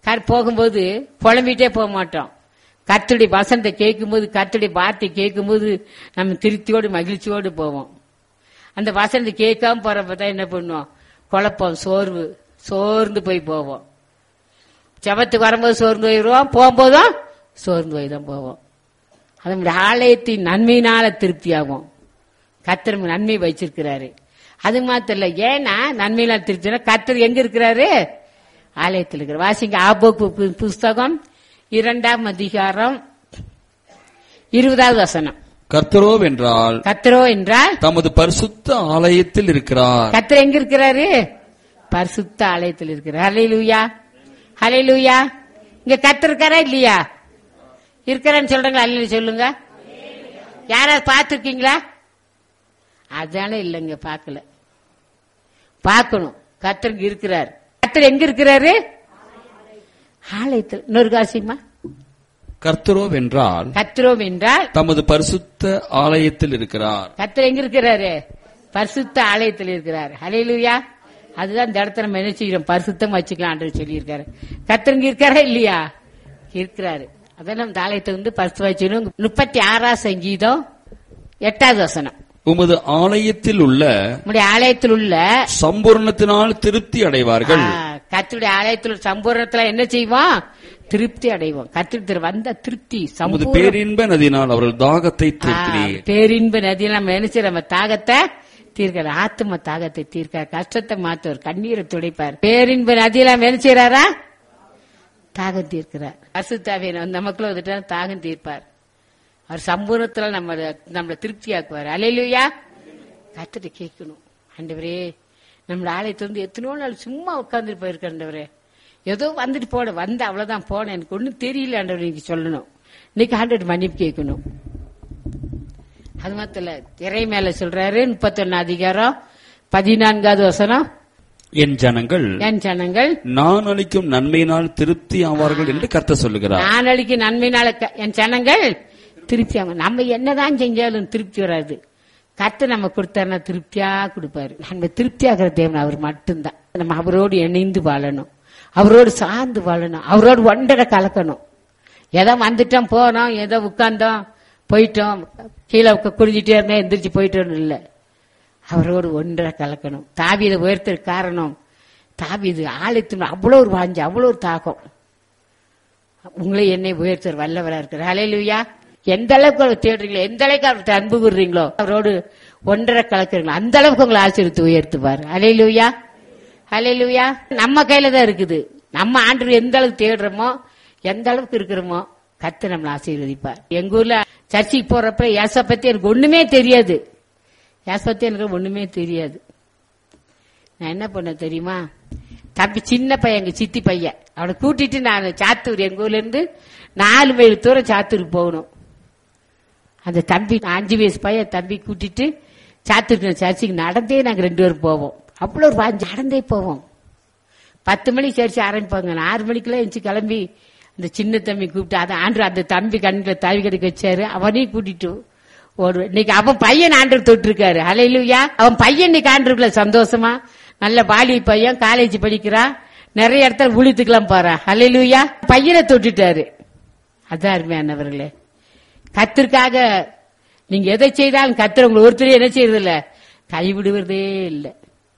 கர் போகும்போது புலம்பிட்டே போக மாட்டோம் கர்த்தருடைய வசனத்தை கேட்கும்போது கர்த்தருடைய வார்த்தை கேட்கும்போது நம்ம திருப்தியோடு மகிழ்ச்சியோடு போவோம் அந்த வசனத்தை கேட்காம போறப்ப தான் என்ன பண்ணுவோம் குழப்பம் சோர்வு சோர்ந்து போய் போவோம் ஜபத்துக்கு வரும்போது சோர்ந்து போயிடுவோம் போகும்போதும் சோர்ந்து போய் தான் போவோம் அது நம்முடைய ஆலயத்தின் நன்மையினால திருப்தியாகும் கத்தர் நன்மை வச்சிருக்கிறாரு அது மாத்திரம் இல்ல ஏன்னா நன்மையினால திருப்தினா கத்தர் எங்க இருக்கிறாரு ஆலயத்தில் இருக்கிற வாசிங்க ஆபோக்கு பு- புஸ்தகம் இரண்டாம் அதிகாரம் இருபதாவது வசனம் கர்த்தரோ வென்றால் கத்தரோ என்றால் தமது பரிசுத்த ஆலயத்தில் இருக்கிறார் கத்தர் எங்க இருக்கிறாரு பரிசுத்த ஆலயத்தில் இருக்கிறார் ஹலே லூயா ஹலே லூயா இங்க கத்தர் இருக்காரா இல்லையா இருக்கிறேன்னு சொல்றீங்களா அல்ல சொல்லுங்க யாராவது பார்த்துருக்கீங்களா அதான இல்லைங்க பார்க்கல பார்க்கணும் கத்தர் இங்க இருக்கிறார் கத்தர் எங்க இருக்கிறாரு ஆலயத்தில் இன்னொரு காசியமா கர்த்தரோ வென்றால் கத்திரோம் என்றால் தமது பரிசுத்த ஆலயத்தில் இருக்கிறார் கத்தர் எங்க இருக்கிறாரு பரிசுத்த ஆலயத்தில் இருக்கிறார் ஹalleluya அதுதான் இந்த இடத்துல நம்ம என்ன செய்யறோம் பரிசுத்தம் வச்சுக்கலாம் ஆண்டவர் சொல்லியிருக்காரு கத்தர் இங்க இருக்காரா இல்லையா இருக்கிறாரு அதான் நம்ம இந்த ஆலயத்தை வந்து பரிசு வச்சுக்கணும் முப்பத்தி ஆறாம் சங்கீதம் எட்டாவது வசனம் உமது ஆலயத்தில் உள்ள நம்முடைய ஆலயத்தில் உள்ள சம்பூர்ணத்தினால் திருப்தி அடைவார்கள் ஆ, கர்த்தருடைய ஆலயத்தில் சம்பூர்ணத்துல என்ன செய்வோம் திருப்தி அடைவோம் கத்திர வந்த திருப்தி உமது சம்பூர்ண பேரின்ப நதியினால் அவர்கள் தாகத்தை திருத்தினீர் ஆ, பேரின்ப நதியில் நம்ம என்ன செய்யறோம்? நம்ம தாகத்தை தீர்க்கிற ஆத்ம தாகத்தை தீர்க்க கஷ்டத்தை மாத்துவார் கண்ணீரை துடைப்பார் பேரின்ப நதியில நம்ம என்ன செய்யறாரா தாகம் தீர்க்கிறார் அசுத்தாவே நமக்குள்ள வந்துட்டா தாகம் தீர்ப்பார் அவர் சம்பூர்ணத்துல நம்ம நம்மளை திருப்தியாக்குவார் அலையிலுயா கத்துட்டு கேட்கணும் ஆண்டவரே நம்ம ஆலயத்தை வந்து எத்தனையோ நாள் சும்மா உட்கார்ந்துட்டு போயிருக்கேன் ஏதோ வந்துட்டு போட வந்த அவ்வளவுதான் போனேன் எனக்கு ஒண்ணும் தெரியல ஆண்டவர் நீங்க சொல்லணும் இன்னைக்கு ஆண்டவர் மன்னிப்பு கேட்கணும் அது மாத்திரம் இல்ல, திரை மேல சொல்றாரு முப்பத்தொன்னு அதிகாரம் பதினான்காவது வசனம் என் ஜனங்கள் என் ஜனங்கள் நான் அளிக்கும் நன்மையினால் திருப்தி ஆவார்கள் என்று கர்த்தர் சொல்லுகிறார் நான் அளிக்கும் நன்மையினால க- என் ஜனங்கள் திருப்தி ஆகும். நம்ம என்னதான் செஞ்சாலும் திருப்தி வராது கத்து நம்ம கொடுத்தாருன்னா திருப்தியா கொடுப்பாரு நம்ம திருப்தியாகிற தேவன் அவர் மட்டும்தான் நம்ம அவரோடு இணைந்து வாழணும் அவரோடு சார்ந்து வாழணும் அவரோடு ஒன்றரை கலக்கணும் ஏதோ வந்துட்டோம் போனோம் ஏதோ உட்கார்ந்தோம் போயிட்டோம் கீழே உட்கா- குனிஞ்சிட்டே இருந்தோம் எந்திரிச்சு போயிட்டோம் இல்லை அவரோடு ஒன்றரை கலக்கணும் தாவீதை உயர்த்த காரணம் தாவீது ஆலயத்தின் அவ்வளோ ஒரு வாஞ்சு அவ்வளோ ஒரு தாகம் உங்களை என்னை உயர்த்தர் வல்லவரா இருக்கிறார் ஹalleluya எந்த அளவுக்கு அவர் தேடுறீங்களோ எந்த அளவுக்கு அவர்கிட்ட அன்பு கூறுறீங்களோ அவரோடு ஒன்றரை கலக்குறீங்களோ அந்த அளவுக்கு உங்களை ஆசீர்வித்து உயர்த்துவார் ஹalleluya ஹalleluya நம்ம கையில தான் இருக்குது நம்ம ஆண்டு எந்த அளவுக்கு தேடுறோமோ எந்த அளவுக்கு இருக்கிறோமோ கத்து நம்மளை ஆசீர்வதிப்பார் எங்க ஊர்ல சர்ச்சைக்கு போறப்ப ஏச பத்தி எனக்கு ஒண்ணுமே தெரியாது ஏச பத்தி எனக்கு ஒண்ணுமே தெரியாது நான் என்ன பண்ண தெரியுமா தம்பி சின்ன பையன் எங்க சித்தி பையன் அவனை கூட்டிட்டு நான் சாத்தூர் எங்க ஊர்ல இருந்து நாலு மைல் தூரம் சாத்தூருக்கு போகணும் அந்த தம்பி அஞ்சு வயசு பையன் தம்பி கூட்டிட்டு சாத்தூருக்கு சர்ச்சுக்கு நடந்தே நாங்க ரெண்டு பேரும் போவோம் அவ்வளோ ஒரு வாஞ்சி நடந்தே போவோம் பத்து மணிக்கு சர்ச்சு ஆரம்பிப்பாங்க நான் ஆறு மணிக்கெல்லாம் எழுந்து கிளம்பி அந்த சின்ன தம்பி கூப்பிட்டு அதை ஆண்டு அந்த தம்பி கண்ணில் தவி கடைக்கு வச்சாரு அவனையும் கூட்டிட்டு ஒரு இன்னைக்கு அவன் பையன் ஆண்டு தொட்டிருக்காரு அலையிலுயா அவன் பையன் இன்னைக்கு ஆண்டுக்குள்ள சந்தோஷமா நல்ல பாலி பையன் காலேஜ் படிக்கிறான் நிறைய இடத்துல ஊழித்துக்கலாம் போறான் அலையிலுயா பையனை தொட்டுட்டாரு அதான் அருமையானவர்களே கத்திற்காக நீங்க எதை செய்தாலும் கத்திர உங்களை ஒருத்தரையும் என்ன செய்யறது இல்ல கைவிடுவதே இல்லை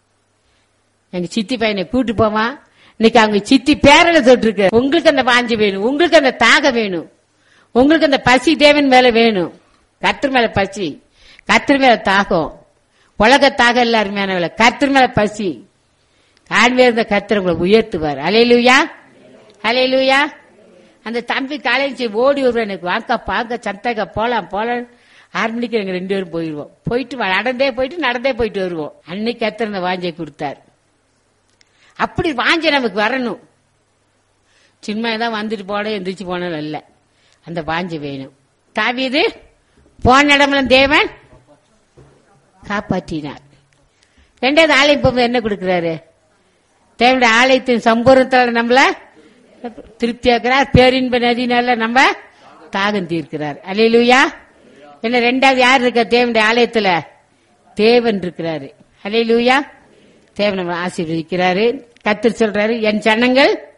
எங்க சித்தி பையனை கூட்டு போமா இன்னைக்கு அவங்க சித்தி பேரல தொட்டிருக்கு உங்களுக்கு அந்த வாஞ்சி வேணும் உங்களுக்கு அந்த தாக வேணும் உங்களுக்கு அந்த பசி தேவன் மேல வேணும் கத்திர மேல பசி கத்திர மேல தாகம் உலக தாகம் எல்லாருமே கத்திர மேல பசி ஆண்மையா இருந்த கத்திர உங்களை உயர்த்துவார் அலையிலுயா அலையிலுயா அந்த தம்பி காலேஜ் ஓடி வருவான் எனக்கு வாக்கா பாக்க சந்தைக்கா போலாம் போலாம் ஆறு மணிக்கு எங்க ரெண்டு பேரும் போயிடுவோம் போயிட்டு வ- நடந்தே போயிட்டு நடந்தே போயிட்டு வருவோம் அன்னைக்கு கத்திர அந்த வாஞ்சை கொடுத்தார் அப்படி வாஞ்சை நமக்கு வரணும் சின்ன தான் வந்துட்டு போட எந்திரிச்சு போனாலும் இல்ல அந்த வாஞ்சை வேணும் தாவீது போன இடமெல்லாம் தேவன் காப்பாற்றினார் ரெண்டாவது ஆலயம் போகும்போது என்ன கொடுக்கிறாரு தேவனுடைய ஆலயத்தின் சம்பூர்ணத்தால நம்மள திருப்தியாக்குறார் பேரின்ப நதினால நம்ம தாகம் தீர்க்கிறார் அலையிலுயா என்ன ரெண்டாவது யார் இருக்க தேவனுடைய ஆலயத்துல தேவன் இருக்கிறாரு அலையிலுயா தேவன் நம்ம ஆசீர்வதிக்கிறாரு கத்தர் சொல்றாரு என் சன்னங்கள்